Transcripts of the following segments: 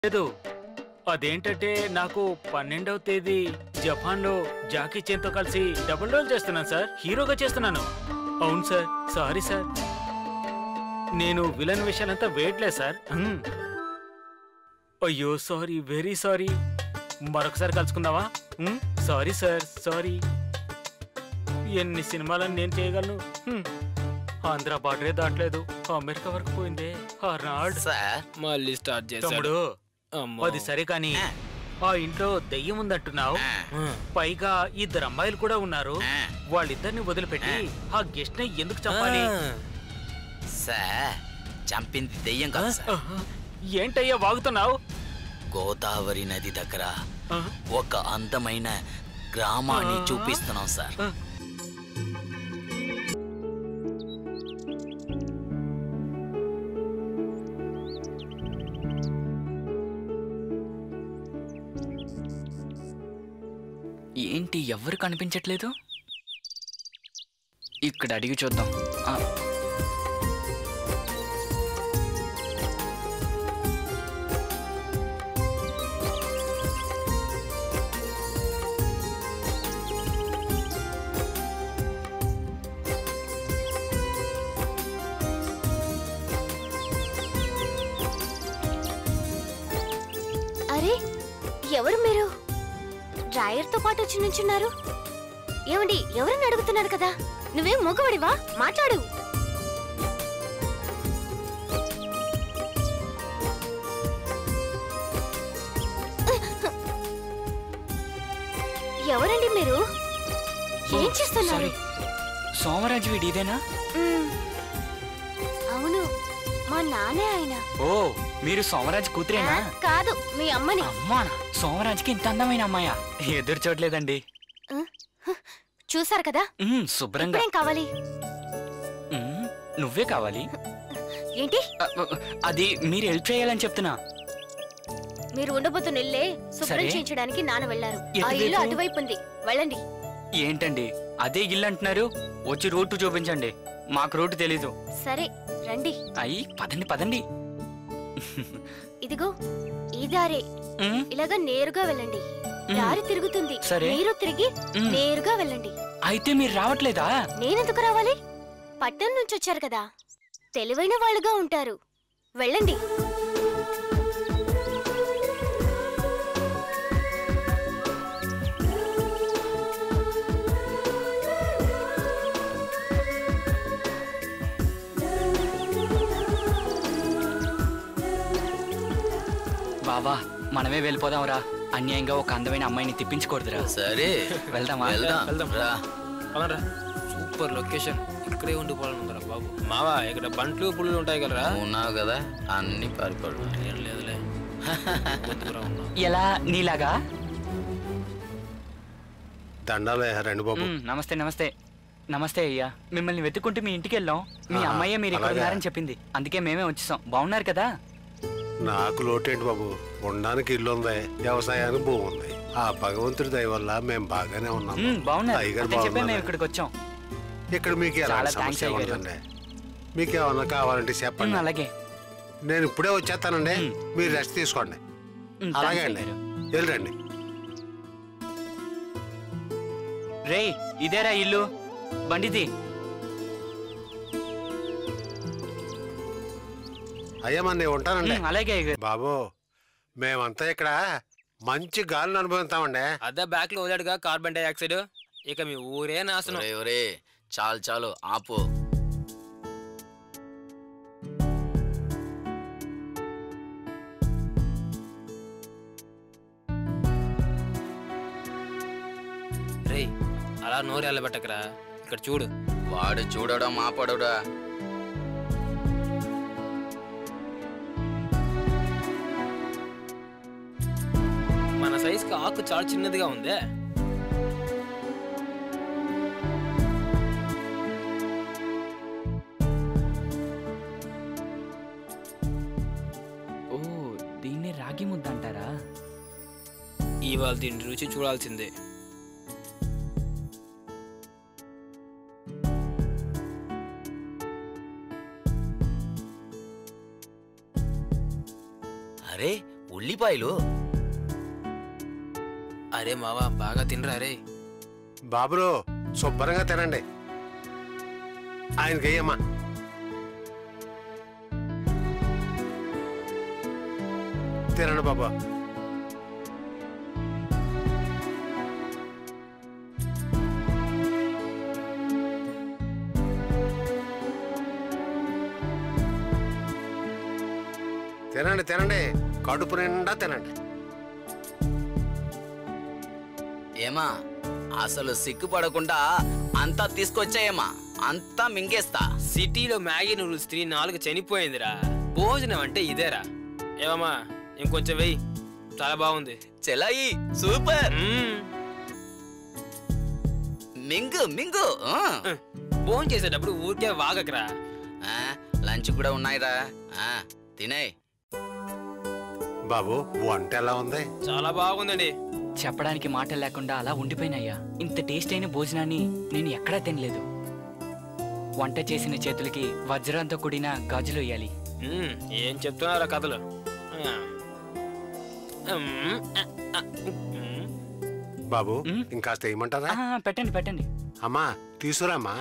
లేదు అదేంటంటే నాకు పన్నెండవ తేదీ జపాన్ లో జాకీ చేన్ తో కలిసి డబుల్ రోల్ చేస్తున్నాను సార్ హీరోగా చేస్తున్నాను అవును సార్ సారీ సార్ నేను విలన్ విషయాలంతా వేయట్లేదు సార్ హ్మ్. అయ్యో సారీ వెరీ సారీ మరొకసారి కలుసుకుందామా హ్మ్? సారీ సార్ సారీ ఎన్ని సినిమాలను నేను చేయగలను హ్మ్. ఆంధ్ర బార్డరే దాటలేదు అమెరికా వరకు పోయిందే అర్నాల్డ్ సార్ మళ్ళీ స్టార్ట్ చేశాడు తమ్ముడు అమ్మో. అది సరే కానీ ఆ ఇంట్లో దయ్యం ఉందంటున్నావు ఆ. పైగా ఇద్దరు అమ్మాయిలు కూడా ఉన్నారు వాళ్ళిద్దరిని వదిలిపెట్టి ఆ గెస్ట్ ని ఎందుకు చంపాలి ఆ. సార్ చంపింది దెయ్యం కాదు సార్ ఆహా, ఏంటయ్యా వాగుతున్నావు గోదావరి నది దగ్గర ఒక అందమైన గ్రామాన్ని చూపిస్తున్నాం సార్ ఏంటి ఎవ్వరు కనిపించట్లేదు ఇక్కడ అడిగి చూద్దాం ఆ, అరే ఎవరు మీరు డ్రాయర్తో పాటు వచ్చి నుంచున్నారు ఏమండి ఎవరని అడుగుతున్నారు కదా నువ్వేం మూగవడివా మాట్లాడు ఎవరండి మీరు ఏం చేస్తున్నారు సారీ సోమరాజు వీడి ఇదేనా మ్మ్. అవును మా నానే ఆయన ఓ మీరు సోమరాజు కూతురేనా ఆ, కాదు మీ అమ్మని అమ్మానా సోమరాజుకి ఇంత అందమైన అమ్మాయా ఎదురు చూడలేదండి చూసారు కదా ఉమ్, శుభ్రంగా ఇప్పుడేం కావాలి ఉమ్, నువ్వే కావాలి ఏంటి అ, అ, అది మీరు హెల్ప్ చేయాలని చెప్తున్నా మీరు ఉండబోతున్న ఇల్లే శుభ్రం సరే. చేయించడానికి నాన్న వెళ్లారు ఆ ఎటువైపు? ఇల్లు అటువైపు ఉంది వెళ్ళండి ఏంటండి అదే ఇల్లు అంటున్నారు వచ్చి రూట్ చూపించండి మాకు రూట్ తెలీదు సరే రండి అయ్యి పదండి పదండి ఇదిగో ఈ దారే ఉమ్, ఇలాగా నేరుగా వెళ్ళండి దారి తిరుగుతుంది సరే. మీరు తిరిగి ఉమ్. నేరుగా వెళ్ళండి అయితే మీరు రావట్లేదా నేనెందుకు రావాలి పట్టణం నుంచి వచ్చారు కదా తెలివైన వాళ్ళుగా ఉంటారు వెళ్ళండి బావా మనమే వెళ్ళిపోదాంరా అన్యాయంగా ఒక అందమైన అమ్మాయిని తిప్పించకూడదురా సరే వెళ్దామా వెళ్దాం వెళ్దాం. రా పదండ్రా. సూపర్ లొకేషన్ ఇక్కడే ఉండిపోవాలని ఉందరా బాబు మావా ఇక్కడ బంట్లు పుళ్ళు ఉంటాయి కదరా ఉన్నావు కదా అన్ని పారిపడు ఏం లేదులే ఎందుకురా ఉన్నావు? ఎలా నీలాగా దండాలే రండి బాబు ఉమ్, నమస్తే నమస్తే నమస్తే అయ్యా మిమ్మల్ని వెతుక్కుంటూ మీ ఇంటికి వెళ్ళాం మీ ఆహా, అమ్మాయి మీరు ఇక్కడ అలాగా? ఉన్నారని చెప్పింది అందుకే మేమే వచ్చేసాం బాగున్నారు కదా నాకు లోటేంటి బాబు ఉండడానికి ఇల్లు ఉంది వ్యవసాయానికి భూమి ఉంది ఆ భగవంతుడి దయ వల్ల మేము బాగానే ఉన్నాం ఉమ్, బాగున్నారు అయ్యగారు అదే చెప్పే మేము బాగున్నారా? ఇక్కడికి వచ్చాం ఇక్కడ మీకు చాలా ఎలాంటి థాంక్స్ సమస్య అయ్యగారు. ఉండదండి మీకు ఏమన్నా కావాలంటే ఉమ్, చెప్పండి అలాగే నేను ఇప్పుడే వచ్చేస్తానండి ఉమ్. మీరు రెస్ట్ తీసుకోండి ఉమ్, అలాగే థాంక్స్ అండి అయ్యగారు. వెళ్ళండి రేయ్ ఇదేరా ఇల్లు బండిది అయ్యా మరి నేను ఉంటానండి ఉమ్, అలాగే అయ్యగారు బాబు మేమంతా ఇక్కడ మంచి గాలిని అనుభవిస్తామండి అదే బ్యాక్ లో వదిలాడుగా కార్బన్ డైఆక్సైడ్ ఇక మీ ఊరే నాశనం ఒరే ఒరే చాలు చాలు ఆపు రేయ్ అలా నోరు వెళ్ళబెట్టకరా ఇక్కడ చూడు వాడు చూడడం ఆపడుడా మన సైజుకి ఆకు చాలా చిన్నదిగా ఉందే ఓ దీన్ని రాగి ముద్ద అంటారా ఇవాళ దీని రుచి చూడాల్సిందే అరే ఉల్లి రూపాయలు అరే మావా బాగా తినరా రే బాబులు శుభ్రంగా తినండి ఆయనకి అయ్యమ్మా తినండి బాబా తినండి తినండి కడుపు నిండా తినండి ఏమా అసలు సిగ్గుపడకుండా అంతా తీసుకొచ్చాయేమా అంతా మింగేస్తా సిటీలో మ్యాగీ నూడిల్స్ తిని నాలుగు చనిపోయిందిరా భోజనం అంటే ఇదేరా ఏమమ్మా ఇంకొంచెం వెయ్యి చాలా బాగుంది చెలాయి సూపర్ మ్మ్. మింగు మింగు ఆ. భోజనం చేసేటప్పుడు ఊరికే వాగకరా ఆ, లంచ్ కూడా ఉన్నాయిరా ఆ, తినేయ్ బాబు వంట ఎలా ఉంది చాలా బాగుందండి చెప్పడానికి మాటలు లేకుండా అలా ఉండిపోయినయ్యా ఇంత టేస్ట్ అయిన భోజనాన్ని నేను ఎక్కడా తినలేదు వంట చేసిన చేతులకి వజ్రంతో కూడిన గాజులు వేయాలి మ్మ్. ఏం చెప్తున్నారా కథలు ఆ. మ్మ్. ఆ, మ్మ్. బాబు ఉమ్. ఇంకాస్త వేయమంటారా ఆ, పెట్టండి పెట్టండి అమ్మా తీసుకురామ్మా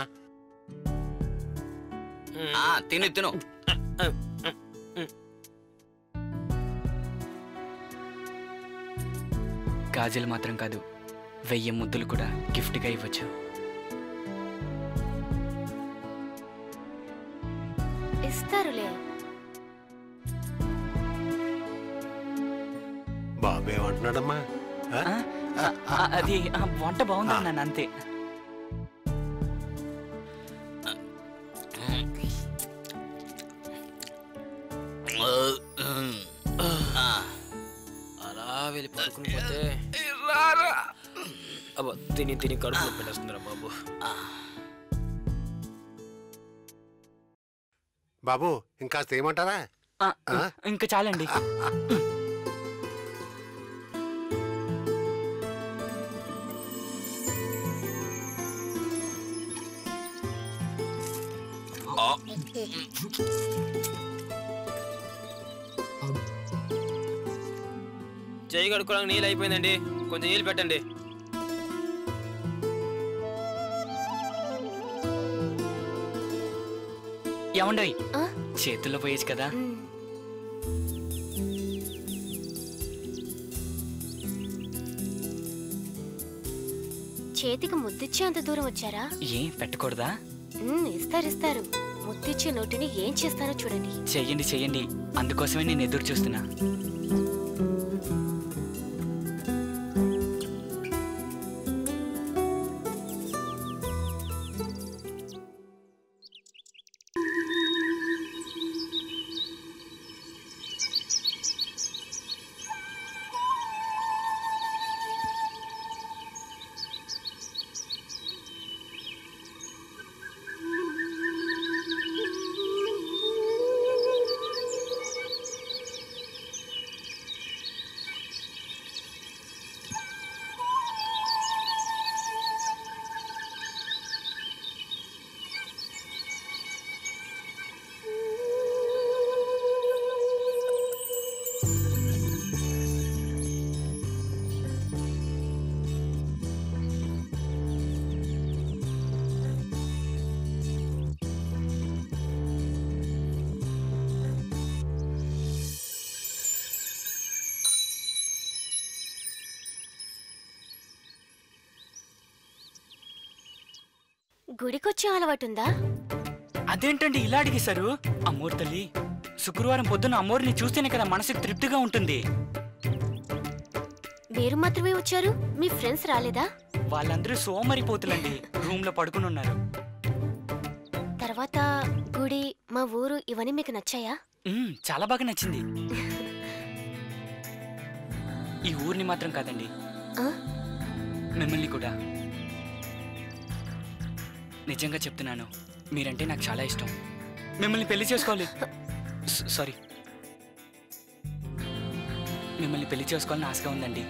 మ్మ్. ఆ, తిను తిను గాజులు మాత్రం కాదు వెయ్యి ముద్దులు కూడా గిఫ్ట్గా ఇవ్వచ్చు ఇస్తారులే బాబు ఏమంటున్నాడమ్మా ఆ? ఆ, ఆ, ఆ, అది ఆ, వంట బాగుందన్నాను అంతే ఆ, అలా వెళ్ళి పడుకుని పోతే అబ్బా తిని తిని కడుపులో పెట్టేస్తుందిరా బాబు బాబు ఇంకాస్త వేయమంటారా ఆ, ఇంకా చాలండి చేయి కడుక్కోవడానికి నీళ్ళు అయిపోయిందండి కొంచెం నీళ్ళు పెట్టండి ఏమండోయ్ ఆ? చేతుల్లో పోయేచ్చు కదా మ్, చేతికి ముద్దిచ్చే అంత దూరం వచ్చారా ఏం పెట్టకూడదా మ్, ఇస్తారు ఇస్తారు ముద్దిచ్చే నోటిని ఏం చేస్తారో చూడండి చెయ్యండి చెయ్యండి అందుకోసమే నేను ఎదురు చూస్తున్నా గుడికొచ్చే అలవాటుందా అదేంటండి ఇలా అడిగేశారు అమ్మోరు తల్లి శుక్రవారం పొద్దున్న అమ్మోరిని చూస్తేనే కదా మనసుకు తృప్తిగా ఉంటుంది మీరు మాత్రమే వచ్చారు మీ ఫ్రెండ్స్ రాలేదా వాళ్ళందరూ సోమరిపోతులండి రూమ్ లో పడుకుని ఉన్నారు తర్వాత గుడి మా ఊరు ఇవన్నీ మీకు నచ్చాయా మ్మ్, చాలా బాగా నచ్చింది ఈ ఊరిని మాత్రం కాదండి ఆ? మిమ్మల్ని కూడా నిజంగా చెప్తున్నాను మీరంటే నాకు చాలా ఇష్టం మిమ్మల్ని పెళ్లి చేసుకోవాలి స- సారీ మిమ్మల్ని పెళ్లి చేసుకోవాలని ఆశగా ఉందండి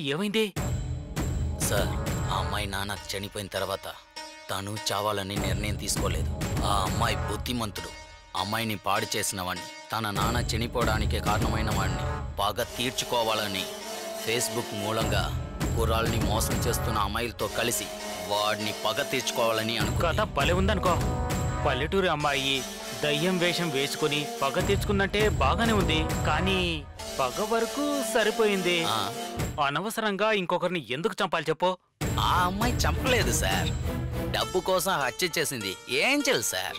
ఏమైంది సార్ ఆ అమ్మాయి నాన్న చనిపోయిన తర్వాత తను చావాలని నిర్ణయం తీసుకోలేదు ఆ అమ్మాయి బుద్ధిమంతుడు అమ్మాయిని పాడు చేసిన వాణ్ణి తన నాన్న చనిపోవడానికే కారణమైన వాణ్ణి బాగా తీర్చుకోవాలని ఫేస్బుక్ మూలంగా కుర్రాల్ని మోసం చేస్తున్న అమ్మాయిలతో కలిసి వాడిని పగ తీర్చుకోవాలని కథ అనుకుంటా భలే ఉందనుకో పల్లెటూరి అమ్మాయి దయ్యం వేషం వేసుకుని పగ తీర్చుకుందంటే బాగానే ఉంది కానీ పగ వరకు సరిపోయింది ఆ, అనవసరంగా ఇంకొకరిని ఎందుకు చంపాలి చెప్పు ఆ అమ్మాయి చంపలేదు సార్ డబ్బు కోసం హత్య చేసింది ఏం చెల్ సార్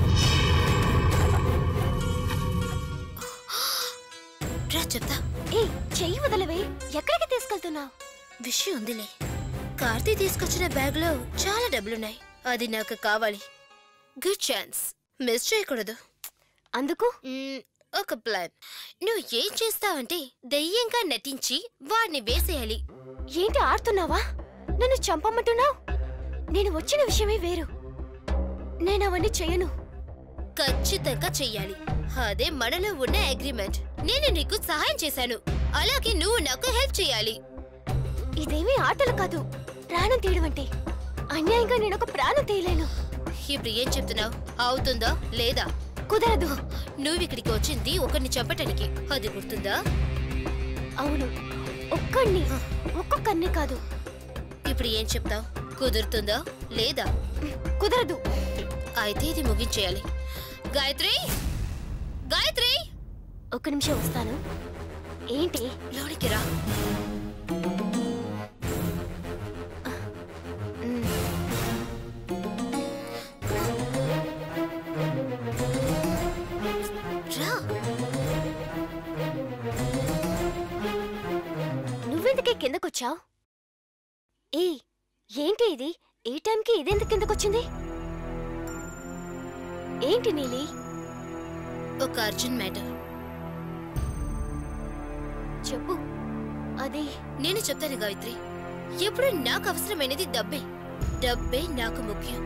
రా చెప్తా ఏ చెయ్యి వదలవే ఎక్కడికి తీసుకెళ్తున్నావు విషయం ఉందిలే కార్తీ తీసుకొచ్చిన బ్యాగ్ లో చాలా డబ్బులున్నాయి అది నాకు కావాలి గుడ్ ఛాన్స్ మిస్ చేయకూడదు అందుకు మ్మ్, ఒక ప్లాన్ నువ్వు ఏం చేస్తావంటే దెయ్యంగా నటించి వాడిని వేసేయాలి ఏంటి ఆడుతున్నావా నన్ను చంపమంటున్నావు నేను వచ్చిన విషయమే వేరు నేను అవన్నీ చెయ్యను ఖచ్చితంగా చెయ్యాలి అదే మనలో ఉన్న అగ్రిమెంట్ నేను నీకు సహాయం చేశాను అలాగే నువ్వు నాకు హెల్ప్ చేయాలి ఇదేమీ ఆటలు కాదు ప్రాణం తీయడం అంటే అన్యాయంగా నేను ఒక ప్రాణం తీయలేను ఇప్పుడు ఏం చెప్తున్నావు అవుతుందా లేదా కుదరదు నువ్వు ఇక్కడికి వచ్చింది ఒకరిని చంపటానికి అది గుర్తుందా అవును ఒక్కడిని ఒక్కొక్కరిని కాదు ఇప్పుడు ఏం చెప్తావు కుదురుతుందా లేదా కుదరదు అయితే ఇది ముగించేయాలి గాయత్రి గాయత్రి ఒక్క నిమిషం వస్తాను ఏంటి లోనికి రా మ్, రా నువ్వెందుకే కిందకొచ్చావు ఏ ఏంటి ఇది ఏ టైంకి ఇదెందుకు కిందకొచ్చింది ఏంటి నీలి ఒక అర్జున్ మ్యాటర్ చెప్పు అది నేను చెప్తాను గాయత్రి ఎప్పుడు నాకు అవసరమైనది డబ్బే డబ్బే నాకు ముఖ్యం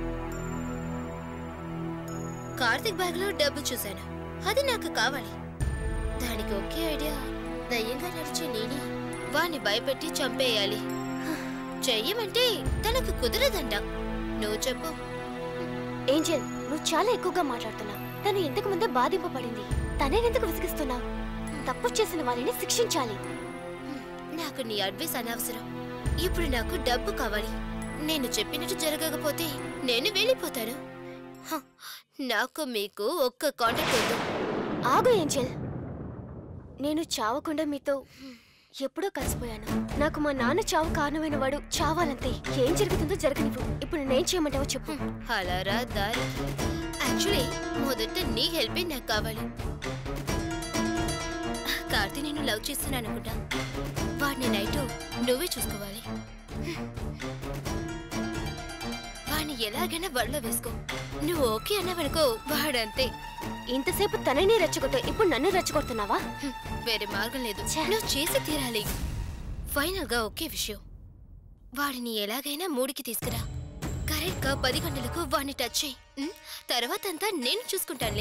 కార్తిక్ బ్యాగ్ లో డబ్బు చూశాను అది నాకు కావాలి దానికి ఒకే ఐడియా దయ్యంగా నడిచే నేనే వాణ్ణి భయపెట్టి చంపేయాలి చెయ్యమంటే తనకు కుదరదంట నువ్వు చెప్పు ఏంజెల్ నువ్వు చాలా ఎక్కువగా మాట్లాడుతున్నావు తను ఇంతకు ముందే బాధింపబడింది తనేనెందుకు విసిగిస్తున్నావు తప్పు చేసిన వాళ్ళని శిక్షించాలి నాకు నీ అడ్వైస్ అనవసరం ఇప్పుడు నాకు డబ్బు కావాలి నేను చెప్పినట్టు జరగకపోతే నేను వెళ్ళిపోతాను హ, నాకు మీకు ఒక్క కాంటాక్ట్ వద్దు ఆగు ఏంజెల్ నేను చావకుండా మీతో ఎప్పుడో కలిసిపోయాను నాకు మా నాన్న చావు కారణమైన వాడు చావాలంతే ఏం జరుగుతుందో జరగనివ్వు ఇప్పుడు నేనేం చేయమంటావో చెప్పు అలారా దారి యాక్చువల్లీ మొదట నీ హెల్పే నాకు కావాలి కార్తీ నేను లవ్ చేస్తున్నాను అనుకుంటా వాడిని నైట్ నువ్వే చూసుకోవాలి వాడిని ఎలాగైనా వడలో వేసుకో నువ్వు ఓకే అన్నావనుకో వాడంతే ఇంతసేపు తనని రెచ్చగొట్టావు ఇప్పుడు నన్ను రెచ్చగొడుతున్నావా హ్మ్, వేరే మార్గం లేదు ఛే. నువ్వు చేసి తీరాలి ఫైనల్ గా ఒకే విషయం వాడిని ఎలాగైనా మూడికి తీసుకురా కరెక్ట్ గా పది గంటలకు వాడిని టచ్ చేయి ఉం? తర్వాత అంతా నేను చూసుకుంటానులే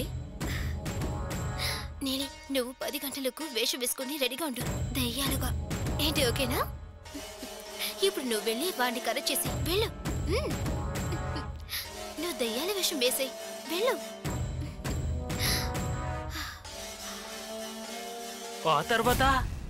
నేనే నువ్వు పది గంటలకు వేషం వేసుకుని రెడీగా ఉండు దయ్యాలుగా ఏంటి ఓకేనా ఇప్పుడు నువ్వు వెళ్ళి వాడిని కరెక్ట్ చేసి వెళ్ళు ఉం. నువ్వు దయ్యాల వేషం వేసేయి వెళ్ళు ఆ తర్వాత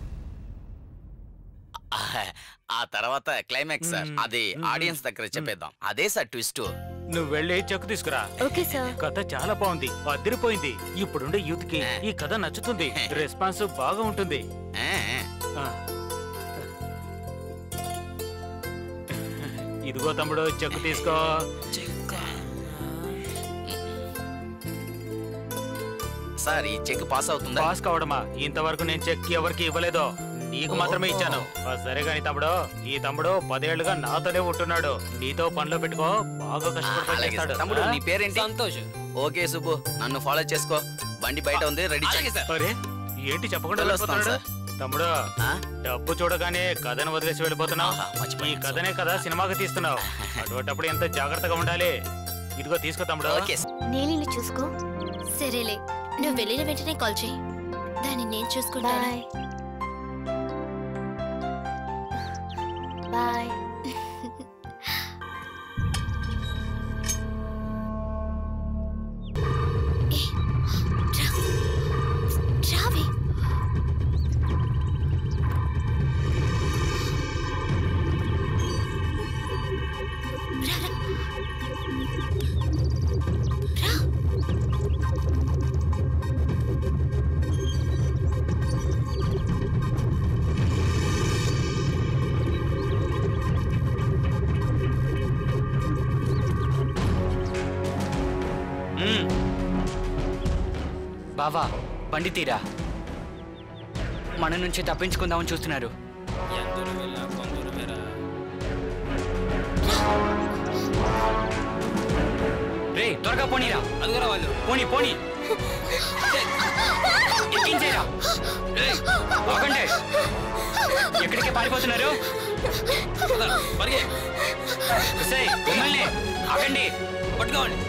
ఆ- ఆ తర్వాత క్లైమాక్స్ సార్ మ్మ్. అది ఆడియన్స్ దగ్గర చెప్పేద్దాం అదే సార్ ట్విస్ట్ నువ్వు వెళ్ళి చెక్కు తీసుకురా ఓకే సార్ కథ చాలా బాగుంది అదిరిపోయింది ఇప్పుడుండే యూత్ కి ఏ. ఈ కథ నచ్చుతుంది రెస్పాన్స్ బాగా ఉంటుంది ఆ. ఇదిగో తమ్ముడు చెక్కు తీసుకో సార్ ఈ చెక్ పాస్ అవుతుందా పాస్ కావడమా ఇంతవరకు నేను చెక్ ఎవరికి ఇవ్వలేదు నీకు మాత్రమే ఇచ్చాను ఆ, సరే గాని తమ్ముడు ఈ తమ్ముడు పదేళ్లుగా నాతోనే ఉంటున్నాడు నీతో పనిలో పెట్టుకో బాగా కష్టపడి అలాగే సార్. పనిచేస్తాడు. తమ్ముడు ఆ? నీ పేరేంటి సంతోష్ ఓకే సుబ్బు నన్ను ఫాలో చేసుకో బండి బయట ఉంది రెడీ అలాగే సార్ అరే ఏంటి చెప్పకుండా వెళ్ళొస్తాను వెళ్ళిపోతున్నాడు తమ్ముడు డబ్బు చూడగానే కథను వదిలేసి వెళ్ళిపోతున్నావు ఆహా, ఈ మర్చిపోయాను కథనే కదా సినిమాకి తీస్తున్నావు అటువంటిప్పుడు ఎంత జాగ్రత్తగా ఉండాలి ఇదిగో తీసుకో తమ్ముడు ఓకే నీలిని చూసుకో సరేలే నువ్వు వెళ్ళిన వెంటనే కాల్ చేయి దాన్ని నేను చూసుకుంటాను బాయ్ బావా బండి తీరా మన నుంచి తప్పించుకుందామని చూస్తున్నారు ఎందరు వెళ్ళా కొందరు వేరా రే త్వరగా పోనీరా అదిగోరా వాళ్ళు పోనీ పోనీ ఎక్కించేరా రేయ్, ఆగండి ఎక్కడికి పారిపోతున్నారు పద, పరిగే ఒసేయ్, మిమ్మల్ని ఆగండి పట్టుకోండి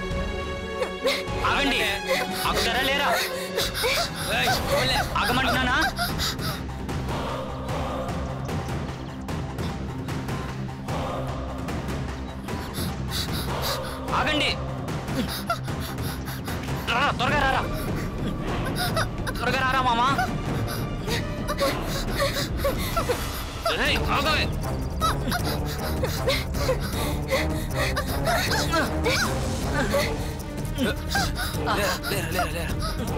ఆగండి ఆగుతారా లేరా ఏయ్, వెళ్ళే. ఆగమంటున్నానా ఆగండి రారా త్వరగా రారా త్వరగా రారా మామా ఏయ్, ఆగవే. లేరా, లేరా, లేరా, లేరా.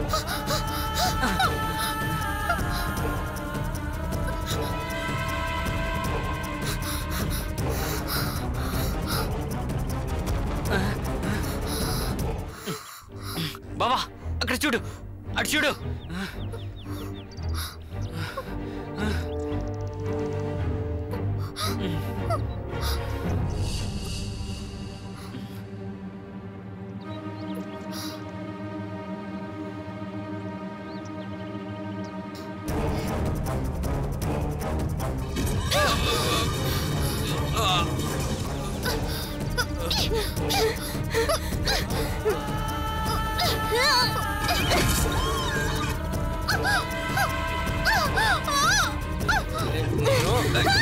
బావా అక్కడ చూడు అటు చూడు నేను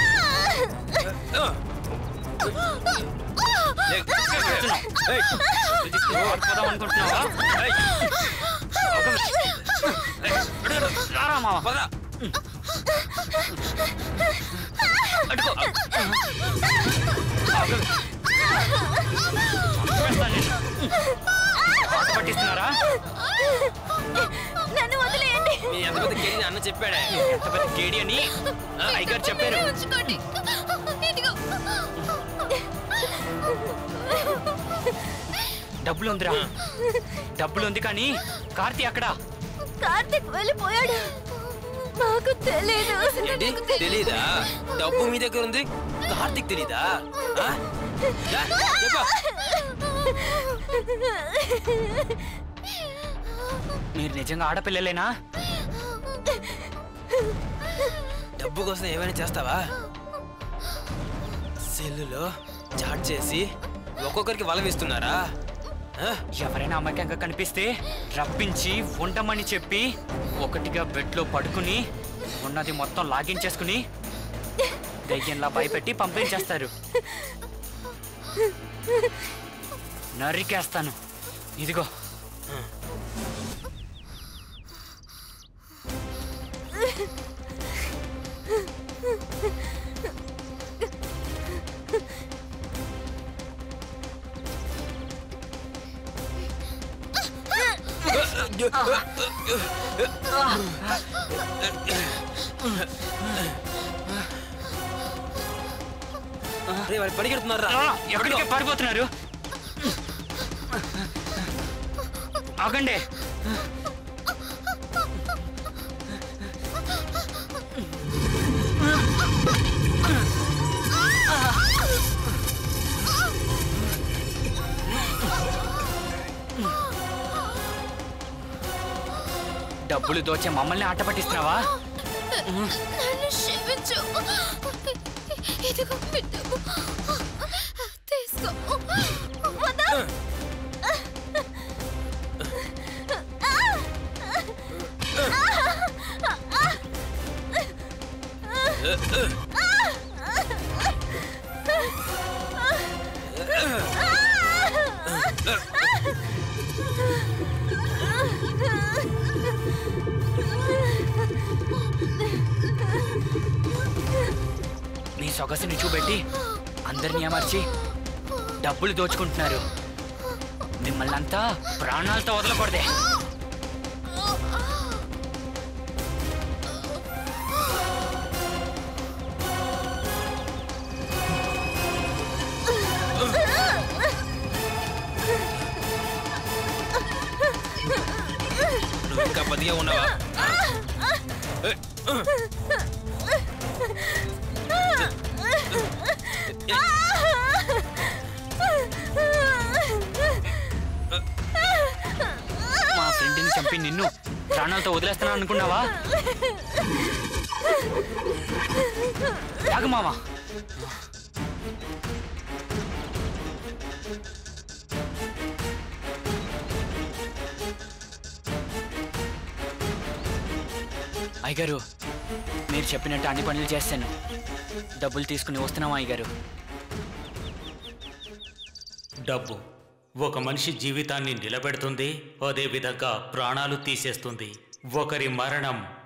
లే, ఏయ్, పారిపోదాం అనుకుంటున్నావా ఏయ్, రారా మావా పద. అడుకో పట్టిస్తున్నారా నన్ను వదిలేయండి మీ ఎంత పెద్ద కేజీ అన్న చెప్పాడే ఎంత పెద్ద కేడి అని అయ్యగారు చెప్పారు ఉంచుకోండి ఇదిగో డబ్బులు ఉందిరా డబ్బులు ఉంది కానీ కార్తీ అక్కడ కార్తిక్ వెళ్ళిపోయాడు నాకు తెలియదు ఏంటి తెలీదా డబ్బు మీ దగ్గర ఉంది కార్తిక్ తెలీదా ఆ? రా, చెప్పు. మీరు నిజంగా ఆడపిల్లలేనా డబ్బు కోసం ఏమైనా చేస్తావా సెల్లులో చాట్ చేసి ఒక్కొక్కరికి వల వేస్తున్నారా ఆ? ఎవరైనా అమ్మకంగా కనిపిస్తే రప్పించి ఉండమని చెప్పి ఒకటిగా బెడ్లో పడుకుని ఉన్నది మొత్తం లాగించేసుకుని దయ్యంలా భయపెట్టి పంపించేస్తారు నరికేస్తాను ఇదిగో రే వాళ్ళు పరిగెడుతున్నారా ఆ, ఎక్కడికి పడిపోతున్నారు ఆగండి డబ్బులు దోచే మమ్మల్ని ఆట పట్టిస్తున్నావా నన్ను క్షమించు ఇదిగో మీ డబ్బు తీసుకో మీ సొగసుని చూపెట్టి అందరినీ అమర్చి డబ్బులు దోచుకుంటున్నారు మిమ్మల్ని అంతా ప్రాణాలతో వదలకూడదే ఇంకా బతికే ఉన్నావా మా ఫ్రెండ్ని చంపి నిన్ను ప్రాణాలతో వదిలేస్తాను అనుకున్నావా ఆగు మావా అయ్యగారు మీరు చెప్పినట్టు అన్ని పనులు చేస్తాను డబ్బులు తీసుకుని వస్తున్నావా అయ్యగారు డబ్బు ఒక మనిషి జీవితాన్ని నిలబెడుతుంది అదే విధంగా ప్రాణాలు తీసేస్తుంది ఒకరి మరణం